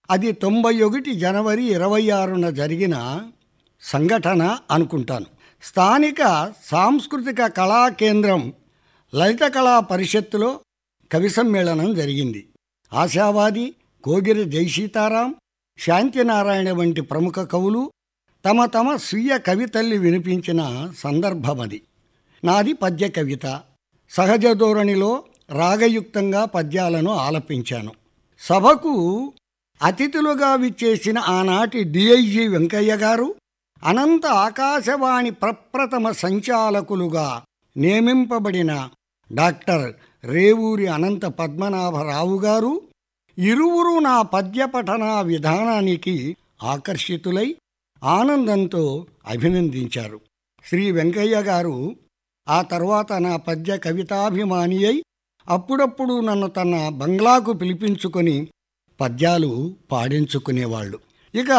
అది తొంభై ఒకటి జనవరి ఇరవై ఆరున జరిగిన సంఘటన అనుకుంటాను స్థానిక సాంస్కృతిక కళా కేంద్రం లలిత కళా పరిషత్తులో కవి సమ్మేళనం జరిగింది ఆశావాది కోగిరి జయసీతారాం శాంతినారాయణ వంటి ప్రముఖ కవులు తమ తమ స్వీయ కవితల్ని వినిపించిన సందర్భమది నాది పద్య కవిత సహజ ధోరణిలో రాగయుక్తంగా పద్యాలను ఆలపించాను సభకు అతిథులుగా విచ్చేసిన ఆనాటి డిఐజీ వెంకయ్య గారు అనంత ఆకాశవాణి ప్రప్రథమ సంచాలకులుగా నియమింపబడిన డాక్టర్ రేవూరి అనంత పద్మనాభరావు గారు ఇరువురు నా పద్య పఠన విధానానికి ఆకర్షితులై ఆనందంతో అభినందించారు శ్రీ వెంకయ్య గారు ఆ తర్వాత నా పద్య కవితాభిమాని అయి అప్పుడప్పుడు నన్ను తన బంగ్లాకు పిలిపించుకొని పద్యాలు పాడించుకునేవాళ్ళు ఇక